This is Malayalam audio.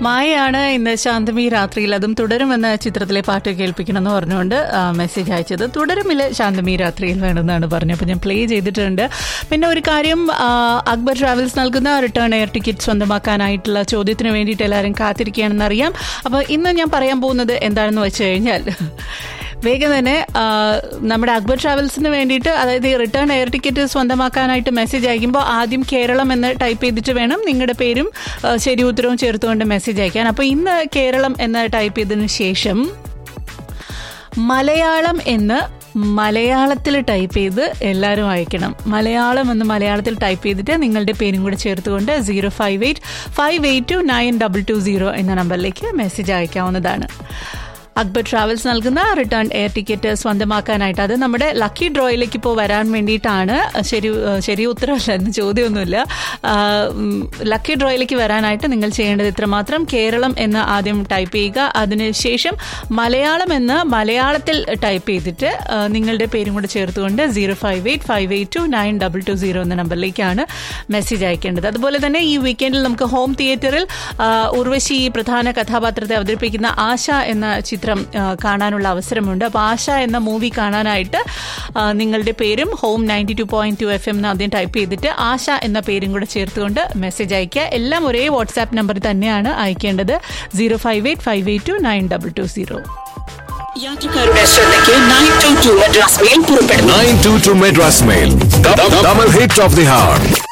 മായയാണ് ഇന്ന് ശാന്തമി രാത്രിയിൽ അതും തുടരുമെന്ന ചിത്രത്തിലെ പാട്ട് കേൾപ്പിക്കണം എന്ന് പറഞ്ഞുകൊണ്ട് ആ, മെസ്സേജ് അയച്ചത് തുടരുമില്ല ശാന്തമി രാത്രിയിൽ വേണമെന്നാണ് പറഞ്ഞത് അപ്പോൾ ഞാൻ പ്ലേ ചെയ്തിട്ടുണ്ട് പിന്നെ ഒരു കാര്യം ആ, അക്ബർ ട്രാവൽസ് നൽകുന്ന റിട്ടേൺ എയർ ടിക്കറ്റ് സ്വന്തമാക്കാനായിട്ടുള്ള ചോദ്യത്തിന് വേണ്ടിയിട്ട് എല്ലാവരും കാത്തിരിക്കുകയാണെന്ന് അറിയാം അപ്പോൾ ഇന്ന് ഞാൻ പറയാൻ പോകുന്നത് എന്താണെന്ന് വെച്ച് കഴിഞ്ഞാൽ വേഗം തന്നെ ആ, നമ്മുടെ അക്ബർ ട്രാവൽസിന് വേണ്ടിയിട്ട് അതായത് ഈ റിട്ടേൺ എയർ ടിക്കറ്റ് സ്വന്തമാക്കാനായിട്ട് മെസ്സേജ് അയക്കുമ്പോൾ ആദ്യം കേരളം എന്ന് ടൈപ്പ് ചെയ്തിട്ട് വേണം നിങ്ങളുടെ പേരും ആ, ശരി ഉത്തരവും ചേർത്തുകൊണ്ട് മെസ്സേജ് അയക്കാൻ അപ്പോൾ ഇന്ന് കേരളം എന്ന് ടൈപ്പ് ചെയ്തതിന് ശേഷം മലയാളം എന്ന് മലയാളത്തിൽ ടൈപ്പ് ചെയ്ത് എല്ലാവരും അയക്കണം മലയാളം എന്ന് മലയാളത്തിൽ ടൈപ്പ് ചെയ്തിട്ട് നിങ്ങളുടെ പേരും കൂടെ ചേർത്തുകൊണ്ട് zero five eight five eight two nine double two zero എന്ന നമ്പറിലേക്ക് മെസ്സേജ് അയക്കാവുന്നതാണ് അക്ബർ ട്രാവൽസ് നൽകുന്ന റിട്ടേൺ എയർ ടിക്കറ്റ് സ്വന്തമാക്കാനായിട്ട് അത് നമ്മുടെ ലക്കി ഡ്രോയിലേക്ക് ഇപ്പോൾ വരാൻ വേണ്ടിയിട്ടാണ് ശരി ശരി ഉത്തരവല്ല എന്ന് ചോദ്യമൊന്നുമില്ല ആ, ഉം, ലക്കി ഡ്രോയിലേക്ക് വരാനായിട്ട് നിങ്ങൾ ചെയ്യേണ്ടത് ഇത്രമാത്രം കേരളം എന്ന് ആദ്യം ടൈപ്പ് ചെയ്യുക അതിനുശേഷം മലയാളം എന്ന് മലയാളത്തിൽ ടൈപ്പ് ചെയ്തിട്ട് ആ, നിങ്ങളുടെ പേരും കൂടെ ചേർത്തുകൊണ്ട് zero five eight five eight two nine double two zero എന്ന നമ്പറിലേക്കാണ് മെസ്സേജ് അയക്കേണ്ടത് അതുപോലെ തന്നെ ഈ വീക്കെൻഡിൽ നമുക്ക് ഹോം തിയേറ്ററിൽ ആ, ഉർവശി പ്രധാന കഥാപാത്രത്തെ അവതരിപ്പിക്കുന്ന ആശ എന്ന ചിത്രം ആ, കാണാനുള്ള അവസരമുണ്ട് അപ്പോൾ ആശ എന്ന മൂവി കാണാനായിട്ട് ആ, നിങ്ങളുടെ പേരും home ninety two point two F M എന്ന് ആദ്യം ടൈപ്പ് ചെയ്തിട്ട് ആശ എന്ന പേരും കൂടെ ചേർത്തുകൊണ്ട് മെസ്സേജ് അയക്കുക എല്ലാം ഒരേ വാട്സാപ്പ് നമ്പർ തന്നെയാണ് അയക്കേണ്ടത് zero five eight five eight two nine double two zero യാത്രക്കാരുടെ ശ്രദ്ധയ്ക്ക് nine two two Madras mail പുറപ്പെടുന്നു 922 Madras Mail. The, the double hit of the hour.